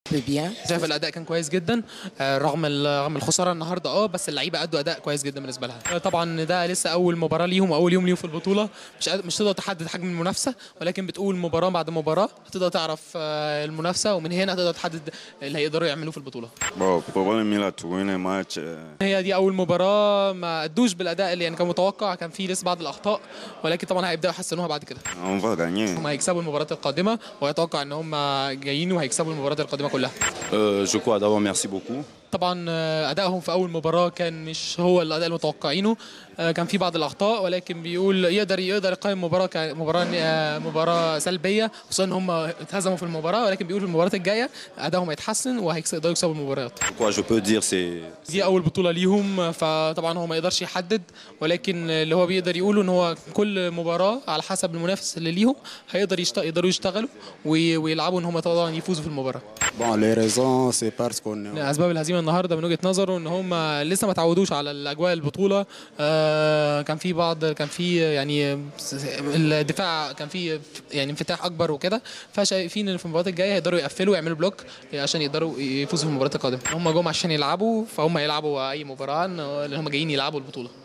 bien. شايف الاداء كان كويس جدا آه، رغم ال- رغم الخساره النهارده اه بس اللعيبه ادوا اداء كويس جدا بالنسبه لها آه، طبعا ده لسه اول مباراه ليهم واول يوم ليهم في البطوله مش قاد- مش تقدر تحدد حجم المنافسه ولكن بتقول مباراه بعد مباراه هتقدر تعرف آه، المنافسه ومن هنا هتقدر تحدد اللي هيقدروا يعملوه في البطوله Bon, probablement il a tourné un match. euh, هي دي اول مباراه ما ادوش بالاداء اللي يعني كان متوقع كان في لسه بعض الاخطاء ولكن طبعا هيبداوا يحسنوها بعد كده on va gagner. هم هيكسبوا المباريات القادمه ويتوقع ان هم جايين وهيكسبوا المباريات القادمه كلها Euh, je crois d'abord merci beaucoup. طبعا آه، ادائهم في اول مباراه كان مش هو الاداء المتوقعينه آه، كان في بعض الاخطاء ولكن بيقول يقدر يقدر يقيم مباراه كمباراه آه، مباراه سلبيه خصوصا ان هم اتهزموا في المباراه ولكن بيقول في المباريات الجايه ادائهم هيتحسن وهيقدروا يكسبوا المباريات Je crois je peux dire c'est دي اول بطوله ليهم فطبعا هو ما يقدرش يحدد ولكن اللي هو بيقدر يقوله ان هو كل مباراه على حسب المنافس اللي ليهم هيقدر يشت... يقدروا يشتغلوا وي... ويلعبوا ان هم طبعا يفوزوا في المباراه Bon, les raisons, c'est parce qu'on est... اسباب الهزيمه النهارده من وجهه نظره ان هم لسه ما تعودوش على الاجواء البطوله آه كان في بعض كان في يعني الدفاع كان في يعني انفتاح اكبر وكده فشايفين ان في المباريات الجايه هيقدروا يقفلوا يعملوا بلوك عشان يقدروا يفوزوا في المباريات القادمه هم جم عشان يلعبوا فهم يلعبوا اي مباراه لان هم جايين يلعبوا البطوله